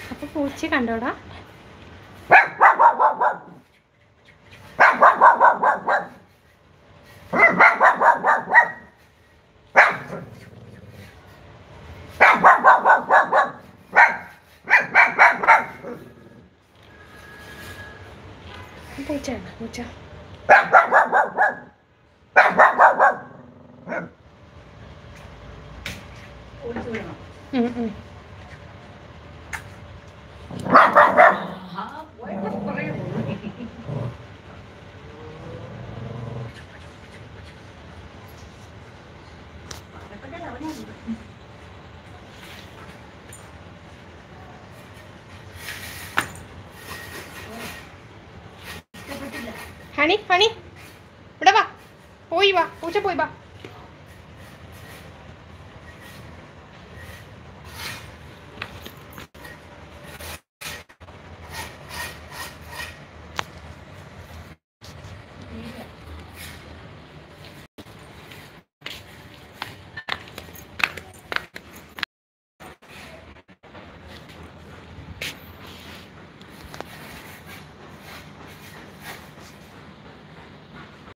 അപ്പൊ പൂച്ച കണ്ടോടാ പൂച്ചയാണ് പൂച്ച ഓടിച്ചു വിടണം ഉം, ഉം. ആഹാ, പോയപ്പോ കുറേ പോയി. പാലക്കാട് അവനാണ്. ഇഷ്ടപ്പെട്ടില്ല ഹണി ഹണി ഇവിടെ വാ പോയി വാ പൂച്ച പോയി വാ